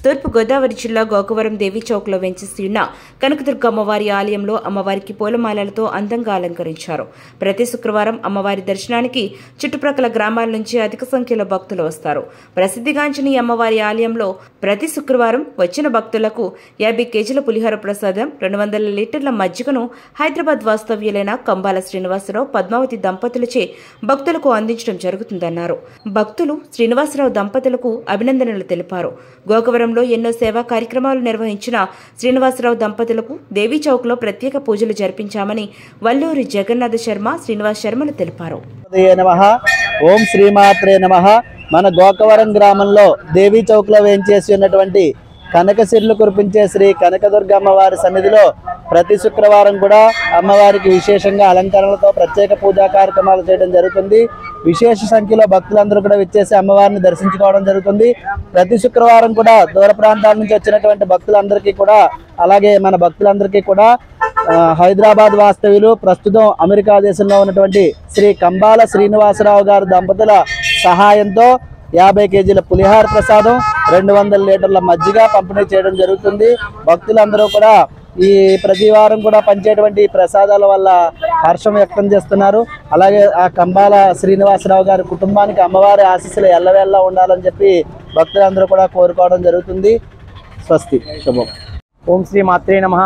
తూర్పు గోదావరి జిల్లా గోకవరం దేవి చౌక్లో వెంచేసి ఉన్న కనకదుర్గ అమ్మవారి ఆలయంలో అమ్మవారికి పూలమాలలతో అందంగా అలంకరించారు ప్రతి శుక్రవారం అమ్మవారి దర్శనానికి చుట్టుప్రక్కల గ్రామాల నుంచి అధిక సంఖ్యలో భక్తులు వస్తారు ప్రసిద్ధిగాంచిన ఈ అమ్మవారి ఆలయంలో ప్రతి శుక్రవారం వచ్చిన భక్తులకు యాభై కేజీల పులిహోర ప్రసాదం రెండు వందల లీటర్ల మజ్జిగను హైదరాబాద్ వాస్తవ్యులైన కంబాల శ్రీనివాసరావు పద్మావతి దంపతులచే భక్తులకు అందించడం జరుగుతుందన్నారు భక్తులు శ్రీనివాసరావు దంపతులకు అభినందనలు తెలిపారు గోకవరంలో ఎన్నో సేవా కార్యక్రమాలు నిర్వహించిన శ్రీనివాసరావు దంపతులకు దేవీ చౌక్లో ప్రత్యేక పూజలు జరిపించామని వల్లూరి జగన్నాథ శర్మ శ్రీనివాస్ శర్మలు తెలిపారు ఉదయ నమ ఓం శ్రీమాత్రే నమ మన గోకవరం గ్రామంలో దేవీ చౌక్ లో వేయించేసి ఉన్నటువంటి కనకసిర్లు కురిపించే శ్రీ కనకదుర్గ అమ్మవారి సన్నిధిలో ప్రతి శుక్రవారం కూడా అమ్మవారికి విశేషంగా అలంకరణలతో ప్రత్యేక పూజా కార్యక్రమాలు చేయడం జరుగుతుంది విశేష సంఖ్యలో భక్తులందరూ కూడా విచ్చేసి అమ్మవారిని దర్శించుకోవడం జరుగుతుంది ప్రతి శుక్రవారం కూడా దూర ప్రాంతాల నుంచి వచ్చినటువంటి భక్తులందరికీ కూడా అలాగే మన భక్తులందరికీ కూడా ఆ, హైదరాబాద్ వాస్తవ్యులు ప్రస్తుతం అమెరికా దేశంలో ఉన్నటువంటి శ్రీ కంబాల శ్రీనివాసరావు గారు దంపతుల సహాయంతో యాభై కేజీల పులిహార ప్రసాదం రెండు వందల లీటర్ల మజ్జిగ పంపిణీ చేయడం జరుగుతుంది భక్తులందరూ కూడా ఈ ప్రతి వారం కూడా పంచేటువంటి ఈ ప్రసాదాల వల్ల హర్షం వ్యక్తం చేస్తున్నారు అలాగే ఆ కంబాల శ్రీనివాసరావు గారి కుటుంబానికి అమ్మవారి ఆశీస్సులు ఎల్లవేళ్ళ ఉండాలని చెప్పి భక్తులందరూ కూడా కోరుకోవడం జరుగుతుంది స్వస్తి శుభం ఓం శ్రీ మాత్రే నమ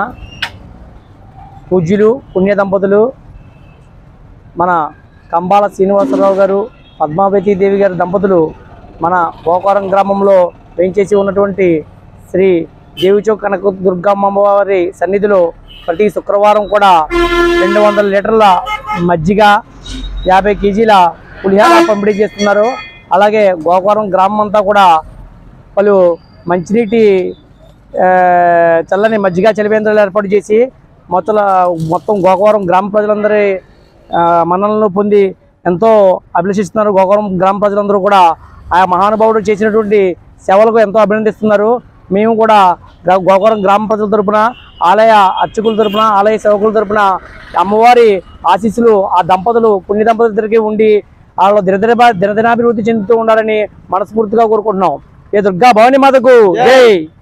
పూజ్యులు పుణ్య దంపతులు మన కంబాల శ్రీనివాసరావు గారు పద్మావతి దేవి గారి దంపతులు మన గోకారం గ్రామంలో వేయించేసి ఉన్నటువంటి శ్రీ దేవిచౌక్ కనక దుర్గమ్మ వారి సన్నిధిలో ప్రతి శుక్రవారం కూడా రెండు వందల లీటర్ల మజ్జిగ యాభై కేజీల పులిహార పంపిణీ చేస్తున్నారు అలాగే గోకారం గ్రామం అంతా కూడా పలు మంచినీటి ఆ, చల్లని మజ్జిగ చలివేంద్రాలు ఏర్పాటు చేసి మొత్తం మొత్తం గోకవరం గ్రామ ప్రజలందరి ఆ, మన్ననలు పొంది ఎంతో అభిలషిస్తున్నారు గోకవరం గ్రామ ప్రజలందరూ కూడా ఆ మహానుభావుడు చేసినటువంటి సేవలకు ఎంతో అభినందిస్తున్నారు మేము కూడా గ్రా- గోకవరం గ్రామ ప్రజల తరపున ఆలయ అర్చకుల తరపున ఆలయ సేవకుల తరపున అమ్మవారి ఆశీస్సులు ఆ దంపతులు పుణ్య దంపతులకి ఉండి వాళ్ళు దినదిన దినదినాభివృద్ధి చెందుతూ ఉండాలని మనస్ఫూర్తిగా కోరుకుంటున్నాం ఏ దుర్గా భవాని మాతకు జై